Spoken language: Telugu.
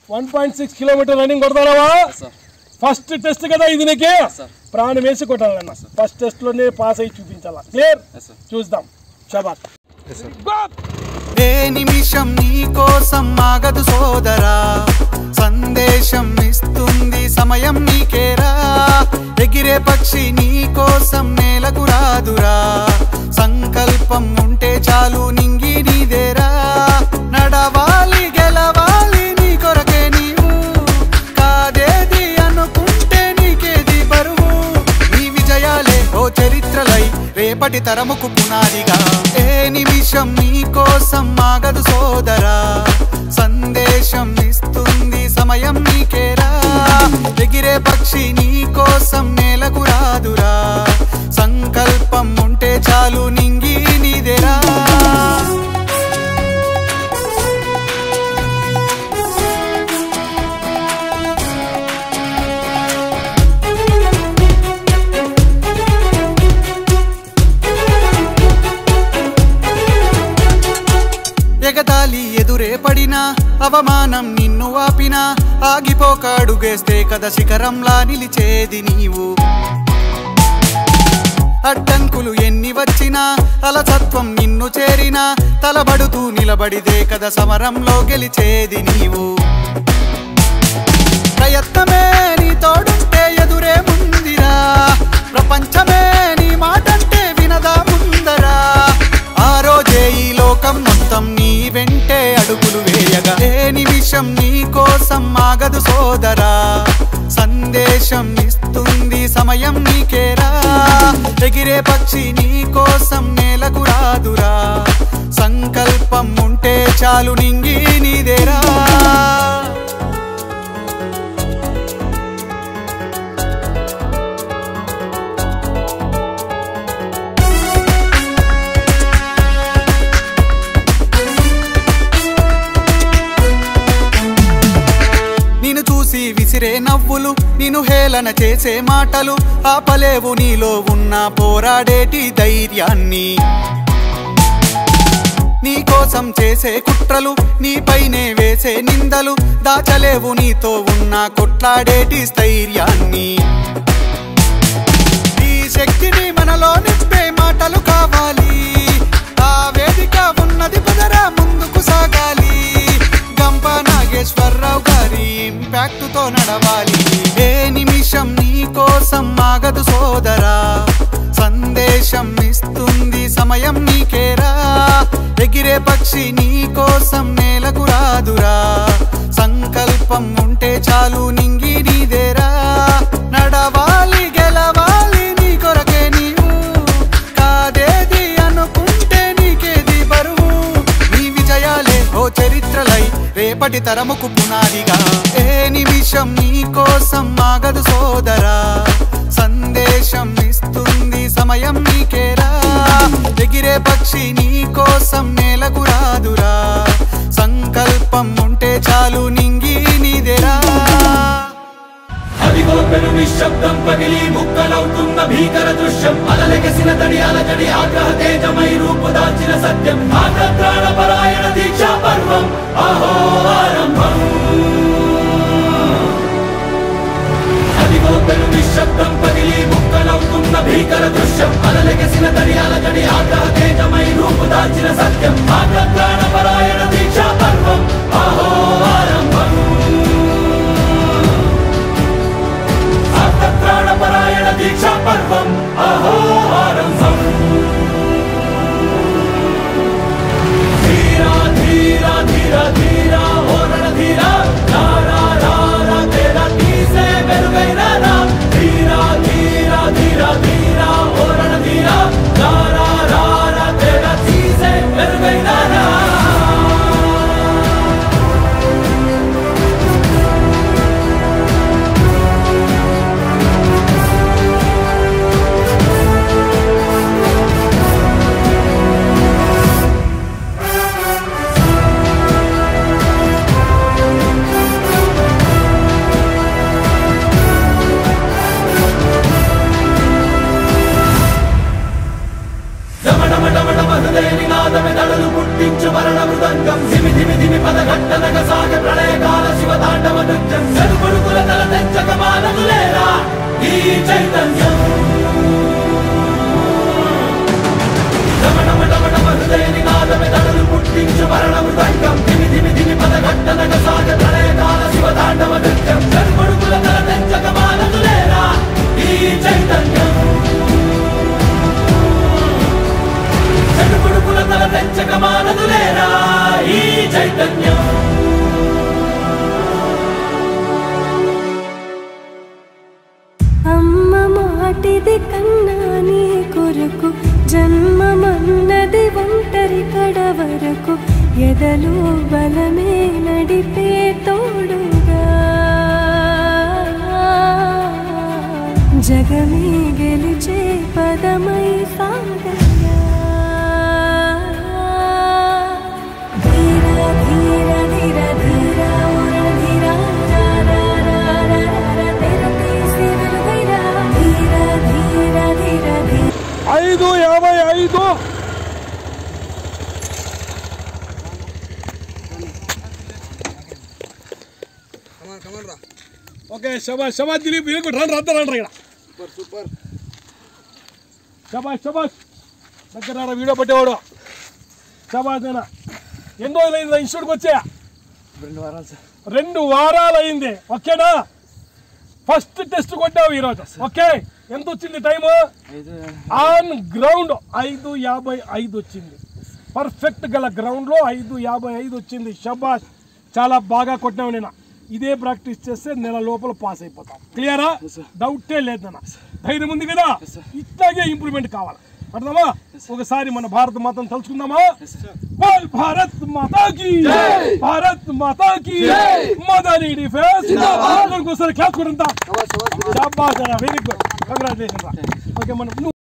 one point six kilometre running కొడతావా సార్ ఫస్ట్ టెస్ట్ కదా ఇది నీకే సార్ ప్రాణం వేసి కొట్టాలన్న ఫస్ట్ టెస్ట్ లోనే పాస్ అయ్యి చూపించాలా క్లియర్ ఎస్ సార్ చూద్దాం షబాత్ ఏ నిమిషం నీ కోసం ఆగదు సోదరా సందేశం ఇస్తుంది సమయం నీకేరా ఎగిరే పక్షి నీ కోసం నేలకు రాదురా సంకల్పం ఉంటే చాలు నింగి నీదేరా నడవాలి గెలవాలి నీ కొరకే నీవు కాదేది అనుకుంటే నీకేది బరువు నీ విజయాలే ఓ చరిత్రలై రేపటి తరముకు పునాదిగా ఏ నిమిషం నీ కోసం ఆగదు సోదరా సందేశం ఇస్తుంది సమయం నీకేరా ఎగిరే పక్షి నీ కోసం నేలకు రాదురా సంకల్పం ఉంటే చాలు నింగి నీదేరా ఎగతాళి ఎదురే పడినా అవమానం నిన్ను ఆపినా ఆగిపోక అడుగేస్తే కథ శిఖరంలా నిలిచేది నీవు అడ్డంకులు ఎన్ని వచ్చినా అలసత్వం నిన్ను చేరినా తలబడుతూ నిలబడిదే కథ సమరంలో గెలిచేది నీవు ప్రయత్నమే నీ తోడుంటే ఎదురే ముందిరా ప్రపంచమే నీ మాటంటే వినదా ముందరా ఆ రోజే ఈ లోకం మొత్తం నీ వెంటే అడుగులు వేయగా ఏ నిమిషం నీ కోసం ఆగదు సోదరా సందేశం ఇస్తుంది సమయం నీకేరా ఎగిరే పక్షి నీ కోసం నేలకు రాదురా సంకల్పం ఉంటే చాలు నింగి నీదేరా నిన్ను చూసి విసిరే నవ్వులు నిన్ను హేళన చేసే మాటలు ఆపలేవు నీలో ఉన్న పోరాడేటి ధైర్యాన్ని నీ కోసం చేసే కుట్రలు నీపైనే వేసే నిందలు దాచలేవు నీతో ఉన్న కొట్లాడేటి స్థైర్యాన్ని ఈ శక్తిని మనలో నింపే మాటలు కావాలి ఆ వేదిక ఉన్నది పదరా ముందుకు సాగాలి గంప నాగేశ్వరరావు గారి ఇంపాక్ట్ తో నడవాలి ఏ నిమిషం నీ కోసం ఆగదు సోదరా సందేశం ఇస్తుంది సమయం నీకేరా ఎగిరే పక్షి నీ కోసం నేలకు రాదురా సంకల్పం ఉంటే చాలు నింగి నీదేరా నడవాలి గెలవాలి నీ కొరకే నీవు కాదేది అనుకుంటే నీకేది బరువు నీ విజయాలే ఓ చరిత్రలై రేపటి తరముకు పునాదిగా ఏ నిమిషం నీ కోసం ఆగదు సోదరా సందేశం ఇస్తుంది సమయం నీకేరా ఎగిరే పక్షి నీ కోసం నేలకు రాదురా సంకల్పం ఉంటే చాలు నింగి నీదేరా అదిగో పెను నిశ్శబ్దం పగిలి ముక్కలవుతున్న భీకర దృశ్యం అలలెగసిన తడి అలజడి ఆగ్రహ తేజమై రూపుదాల్చిన సత్యం ఆగ్రత్రాణ పరాయణ దీక్షా పర్వం అహో ఆరంభం అదిగో పెను నిశ్శబ్దం పగిలి ముక్కలవుతున్న భీకర దృశ్యం అలలెగసిన తడి అలజడి ఆగ్రహ తేజమై రూపుదాల్చిన సత్యం ఆగ్రత్రాణ పరాయణ దీక్షా పర్వం అహో ఆరంభం ప్రాణపరాయణ దీక్షా పర్వం అహో ఆరంభం ధీరా ధీరా ధీరా ధీరా ఓరణ ధీరా రారా రారా తేరా తీసే మెరుగైన రా ధీరా ధీరా ధీరా ధీరా ఓరణ ధీరా రారా రారా తేరా తీసే మెరుగైన రా మరణ మృదంగం ధిమి ధిమి ధిమి పద ఘట్టనగ సాగ ప్రళయకాల శివ తాండవ నృత్యం చదుపడుకుల తల తెచ్చక మానదులేరా ఈ చైతన్యం డమడమడమడమ హృదయ నినాదమే దడలు పుట్టించు మరణ మృదంగం ధిమి ధిమి ధిమి పద ఘట్టనగ సాగ ప్రళయకాల శివ తాండవ నృత్యం చదుపడుకుల తల తెచ్చక మానదులేరా ఈ చైతన్యం చదుపడుకుల తల తెచ్చక మానదులేరా ఈ చైతన్యం అమ్మ మాటిది కన్నా నీ కొరకు జన్మమన్నది ఒంటరి కడ వరకు ఎదలు బలమే నడిపే తోడుగా జగమే గెలిచే పదమై సాగయ్యా ధీర ధీర ధీర ధీర ఉర ధీర రా రా రా రా రా తెర తీసి వెలుగైరా ధీర ధీర ధీర ధీర ఐదు యాభై ఐదు ఓకే శబాష్ శబాష్ దిలీప్ వీళ్ళకి రన్ రద్ద రండి ఇక్కడ శబాష్ శబాష్ దగ్గర రా, వీడియో పట్టేవాడు శబాష్ నేనా ఎన్ని రోజులు అయింది ఇన్స్టిట్యూట్కి వచ్చా రెండు వారాలు సార్ రెండు వారాలు అయింది ఓకేనా ఫస్ట్ టెస్ట్ కొట్టావు ఈరోజు ఓకే ఎంత వచ్చింది టైము ఐదు ఆన్ గ్రౌండ్ ఐదు యాభై ఐదు వచ్చింది పర్ఫెక్ట్ గల గ్రౌండ్లో ఐదు యాభై ఐదు వచ్చింది షబాష్ చాలా బాగా కొట్టినావు నేను ఇదే ప్రాక్టీస్ చేస్తే నెల లోపల పాస్ అయిపోతాం క్లియరా డౌటే లేదు నాన్న ధైర్యం ఉంది కదా ఇట్లాగే ఇంప్రూవ్మెంట్ కావాలి అర్థమా ఒకసారి మన భారత మాతను తలుచుకుందామా బోల్ భారత్ మాతాకి భారత్ మాతాకి మదనీ డిఫెన్స్ ఒకసారి క్లాస్ కొడంతా వెరీ గుడ్ కంగ్రాచులేషన్ ఓకే మనం